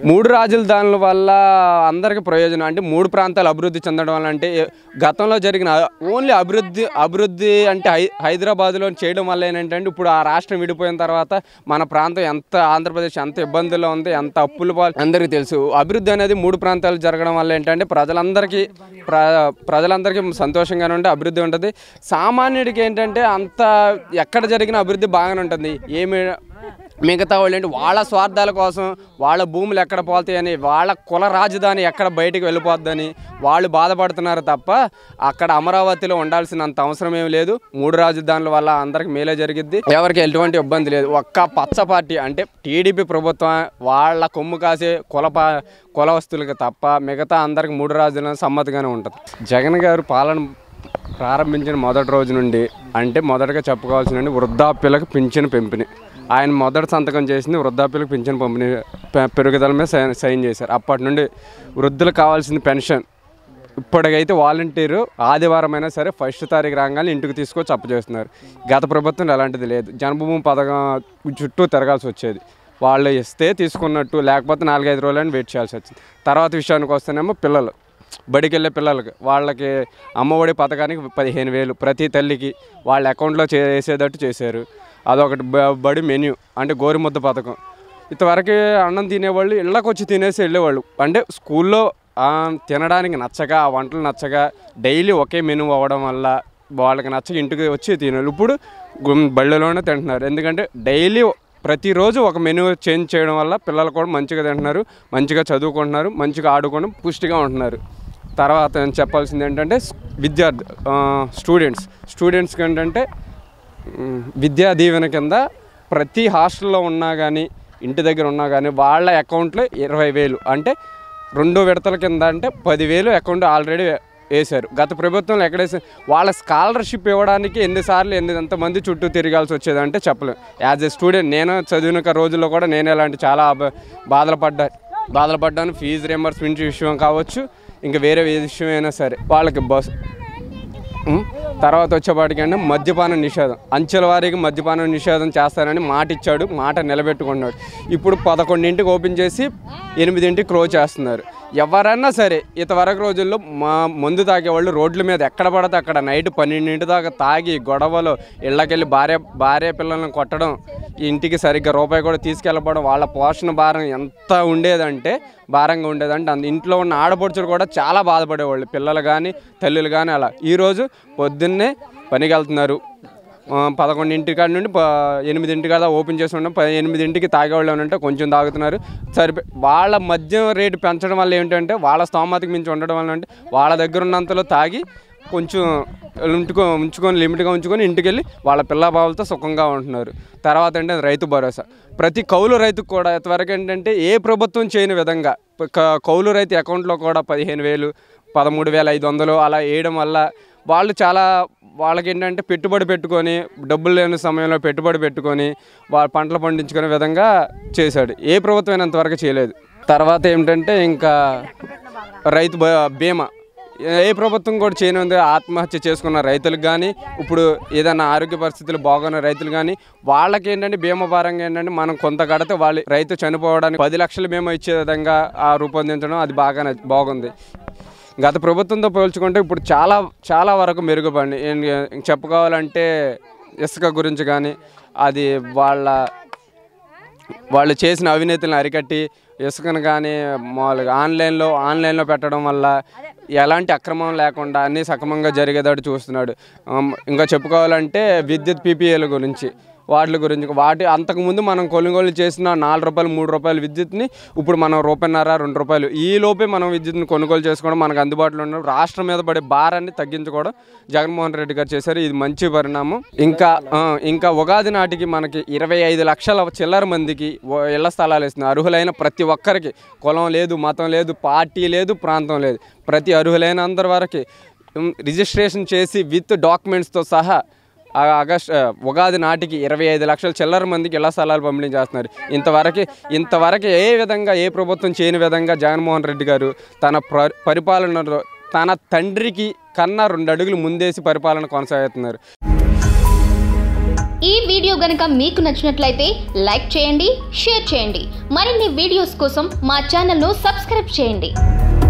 మూడు రాజుల దాని వల్ల అందరికి ప్రయోజనం అంటే మూడు ప్రాంతాలు అభివృద్ధి చెందడం వల్ల అంటే గతంలో జరిగిన ఓన్లీ అభివృద్ధి అభివృద్ధి అంటే హై హైదరాబాద్లో చేయడం వల్ల ఏంటంటే ఇప్పుడు ఆ రాష్ట్రం విడిపోయిన తర్వాత మన ప్రాంతం ఎంత ఆంధ్రప్రదేశ్ ఎంత ఇబ్బందుల్లో ఉంది ఎంత అప్పుల పాలు అందరికీ తెలుసు అభివృద్ధి అనేది మూడు ప్రాంతాలు జరగడం వల్ల ఏంటంటే ప్రజలందరికీ ప్ర ప్రజలందరికీ సంతోషంగానే ఉంటే అభివృద్ధి ఉంటుంది సామాన్యుడికి ఏంటంటే అంత ఎక్కడ జరిగిన అభివృద్ధి బాగానే ఉంటుంది ఏమి మిగతా వాళ్ళు ఏంటి వాళ్ళ స్వార్థాల కోసం వాళ్ళ భూములు ఎక్కడ పోతాయని వాళ్ళ కుల రాజధాని ఎక్కడ బయటికి వెళ్ళిపోద్దని వాళ్ళు బాధపడుతున్నారు తప్ప అక్కడ అమరావతిలో ఉండాల్సినంత అవసరం ఏమి లేదు మూడు రాజధానుల వల్ల అందరికి మేలే జరిగిద్ది ఎవరికి ఎటువంటి ఇబ్బంది లేదు ఒక్క పచ్చ పార్టీ అంటే టీడీపీ ప్రభుత్వం వాళ్ళ కొమ్ము కాసే కుల పా కుల వస్తువులకి తప్ప మిగతా అందరికి మూడు రాజధానులు సమ్మతిగానే ఉంటుంది జగన్ గారు పాలన ప్రారంభించిన మొదటి రోజు నుండి అంటే మొదటగా చెప్పుకోవాల్సిన వృద్ధాప్యులకు పింఛను పెంపిణీ ఆయన మొదటి సంతకం చేసింది వృద్ధాప్యులకు పింఛను పంపిణీ పె- పెరుగుదల మీద సైన్ సైన్ చేశారు అప్పటి నుండి వృద్ధులకు కావాల్సిన పెన్షన్ ఇప్పటికైతే వాలంటీరు ఆదివారం అయినా సరే ఫస్ట్ తారీఖు రాగానే ఇంటికి తీసుకొచ్చి అప్పు చేస్తున్నారు గత ప్రభుత్వం అలాంటిది లేదు జన్మభూమి పథకం చుట్టూ తిరగాల్సి వచ్చేది వాళ్ళు ఇస్తే తీసుకున్నట్టు లేకపోతే నాలుగైదు రోజులని వెయిట్ చేయాల్సి వచ్చింది తర్వాత విషయానికి వస్తేనేమో పిల్లలు బడికి వెళ్ళే పిల్లలకి వాళ్ళకి అమ్మఒడి పథకానికి పదిహేను వేలు ప్రతి తల్లికి వాళ్ళ అకౌంట్లో చేసేటట్టు చేశారు అదొకటి బ- బడి మెన్యూ అంటే గోరుముద్ద పథకం ఇంతవరకు అన్నం తినేవాళ్ళు ఇళ్ళకి వచ్చి తినేసి వెళ్ళేవాళ్ళు అంటే స్కూల్లో ఆ, తినడానికి నచ్చక ఆ వంటలు నచ్చక డైలీ ఒకే మెనూ అవ్వడం వల్ల వాళ్ళకి నచ్చక ఇంటికి వచ్చి తినేవాళ్ళు ఇప్పుడు గుమ్- బళ్ళలోనే తింటున్నారు ఎందుకంటే డైలీ ప్రతిరోజు ఒక మెనూ చేంజ్ చేయడం వల్ల పిల్లలు కూడా మంచిగా తింటున్నారు మంచిగా చదువుకుంటున్నారు మంచిగా ఆడుకొని పుష్టిగా ఉంటున్నారు తర్వాత నేను చెప్పాల్సింది ఏంటంటే స్- విద్యార్థి ఆ, స్టూడెంట్స్ స్టూడెంట్స్కి ఏంటంటే మ్, విద్యా దీవెన కింద ప్రతి హాస్టల్లో ఉన్నా కానీ ఇంటి దగ్గర ఉన్నా కానీ వాళ్ళ అకౌంట్లో ఇరవై వేలు అంటే రెండు విడతల కింద అంటే పదివేలు అకౌంట్ ఆల్రెడీ వేశారు గత ప్రభుత్వంలో ఎక్కడేసి వాళ్ళ స్కాలర్షిప్ ఇవ్వడానికి ఎన్నిసార్లు ఎన్ని ఎంతమంది చుట్టూ తిరగాల్సి వచ్చేదంటే చెప్పలేం యాజ్ ఎ స్టూడెంట్ నేను చదివిన ఒక రోజుల్లో కూడా నేను ఇలాంటి చాలా బ- బాధలు పడ్డా బాధలు పడ్డాను ఫీజు రియంబర్స్మెంట్ విషయం కావచ్చు ఇంకా వేరే ఏ విషయం అయినా సరే వాళ్ళకి బస్ ఉం? తర్వాత వచ్చేపాటికి అంటే మద్యపాన నిషేధం అంచెల వారీగా మద్యపాన నిషేధం చేస్తానని మాట ఇచ్చాడు మాట నిలబెట్టుకున్నాడు ఇప్పుడు పదకొండింటికి ఓపెన్ చేసి ఎనిమిదింటికి క్లోజ్ చేస్తున్నారు ఎవరైనా సరే ఇంతవరకు రోజుల్లో మా మందు తాగేవాళ్ళు రోడ్ల మీద ఎక్కడ పడితే అక్కడ నైట్ పన్నెండింటి దాకా తాగి గొడవలు ఇళ్ళకెళ్ళి భార్య భార్య పిల్లల్ని కొట్టడం ఇంటికి సరిగ్గా రూపాయి కూడా తీసుకెళ్ళకపోవడం వాళ్ళ పోషణ భారం ఎంత ఉండేదంటే భారంగా ఉండేదంటే అంత ఇంట్లో ఉన్న ఆడపడుచులు కూడా చాలా బాధపడేవాళ్ళు పిల్లలు కానీ తల్లులు కానీ అలా ఈరోజు పొద్దున్నే పనికి వెళ్తున్నారు ఆ, పదకొండింటి కాడ నుండి ప- ఎనిమిదింటి కదా ఓపెన్ చేసి ఉన్నాం ప- ఎనిమిదింటికి తాగేవాళ్ళు ఏమంటే కొంచెం తాగుతున్నారు సరిపో వాళ్ళ మద్యం రేటు పెంచడం వల్ల ఏంటంటే వాళ్ళ స్తోమతకి మించి ఉండడం వల్ల అంటే వాళ్ళ దగ్గర ఉన్నంతలో తాగి కొంచెం ఉంచుకో ఉంచుకొని లిమిట్గా ఉంచుకొని ఇంటికి వెళ్ళి వాళ్ళ పిల్ల బావులతో సుఖంగా ఉంటున్నారు తర్వాత అంటే రైతు భరోసా ప్రతి కౌలు రైతుకు కూడా ఇంతవరకు ఏంటంటే ఏ ప్రభుత్వం చేయని విధంగా ప- క- కౌలు రైతు అకౌంట్లో కూడా పదిహేను వేలు పదమూడు వేల ఐదు వందలు అలా వేయడం వల్ల వాళ్ళు చాలా వాళ్ళకి ఏంటంటే పెట్టుబడి పెట్టుకొని డబ్బులు లేని సమయంలో పెట్టుబడి పెట్టుకొని వాళ్ళ పంటలు పండించుకునే విధంగా చేశాడు ఏ ప్రభుత్వం అంతవరకు చేయలేదు తర్వాత ఏమిటంటే ఇంకా రైతు బ- బీమా ఏ ప్రభుత్వం కూడా చేయనుంది ఆత్మహత్య చేసుకున్న రైతులకు కానీ ఇప్పుడు ఏదైనా ఆరోగ్య పరిస్థితులు బాగున్న రైతులు కానీ వాళ్ళకి ఏంటంటే బీమా పరంగా ఏంటంటే మనం కొంత కడితే వాళ్ళు రైతు చనిపోవడానికి పది లక్షల బీమా ఇచ్చే విధంగా ఆ రూపొందించడం అది బాగా నచ్చ- బాగుంది గత ప్రభుత్వంతో పోల్చుకుంటే ఇప్పుడు చాలా చాలా వరకు మెరుగుపడింది ఏం- చెప్పుకోవాలంటే ఇసుక గురించి కానీ అది వాళ్ళ వాళ్ళు చేసిన అవినీతిని అరికట్టి ఇసుకను కానీ మామూలుగా ఆన్లైన్లో ఆన్లైన్లో పెట్టడం వల్ల ఎలాంటి అక్రమం లేకుండా అన్నీ సక్రమంగా జరిగేటట్టు చూస్తున్నాడు ఆమ్, ఇంకా చెప్పుకోవాలంటే విద్యుత్ పీపీఏల గురించి వాటి గురించి వాటి అంతకుముందు మనం కొనుగోలు చేసిన నాలుగు రూపాయలు మూడు రూపాయలు విద్యుత్ని ఇప్పుడు మనం రూపాయన్నర రెండు రూపాయలు ఈ లోపే మనం విద్యుత్ని కొనుగోలు చేసుకోవడం మనకు అందుబాటులో ఉండడం రాష్ట్రం మీద పడే భారాన్ని తగ్గించుకోవడం జగన్మోహన్ రెడ్డి గారు చేశారు ఇది మంచి పరిణామం ఇంకా ఆ, ఇంకా ఉగాది నాటికి మనకి ఇరవై ఐదు లక్షల చిల్లర మందికి ఓ- ఇళ్ల స్థలాలు ఇస్తున్నారు అర్హులైన ప్రతి ఒక్కరికి కులం లేదు మతం లేదు పార్టీ లేదు ప్రాంతం లేదు ప్రతి అర్హులైన అందరి వరకు ఉమ్, రిజిస్ట్రేషన్ చేసి విత్ డాక్యుమెంట్స్తో సహా ఆ ఆగస్ట్ ఆ, ఉగాది నాటికి ఇరవై ఐదు లక్షల చిల్లర మందికి ఇళ్ల స్థలాలు పంపిణీ చేస్తున్నారు ఇంతవరకు ఇంతవరకు ఏ విధంగా ఏ ప్రభుత్వం చేయని విధంగా జగన్మోహన్ రెడ్డి గారు తన ప్ర పరిపాలనలో తన తండ్రికి కన్నా రెండు అడుగులు ముందేసి పరిపాలన కొనసాగుతున్నారు ఈ వీడియో గనుక మీకు నచ్చినట్లయితే లైక్ చేయండి షేర్ చేయండి మరిన్ని వీడియోస్ కోసం మా ఛానల్ను సబ్స్క్రైబ్ చేయండి